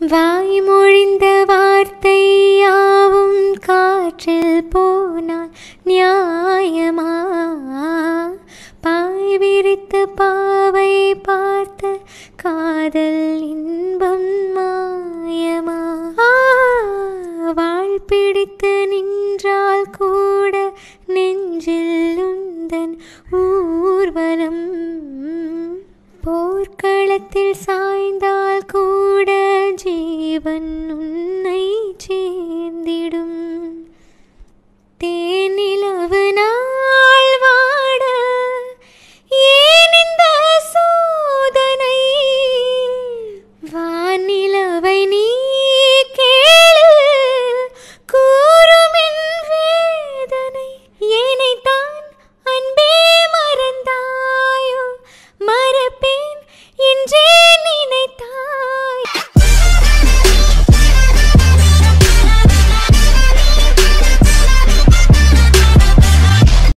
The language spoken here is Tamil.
வாய்மொழிந்த வார்த்தை யாவும் காற்றில் போனால் நியாயமா பாய் விரித்து பாவை பார்த்த காதல் இன்பம் மாயமா ஆ, வாழ் பிடித்து நின்றால் கூட நெஞ்சில் உந்தன் ஊர்வலம் போர்க்களத்தில் சாய்ந்தால் கூட ஜீவன்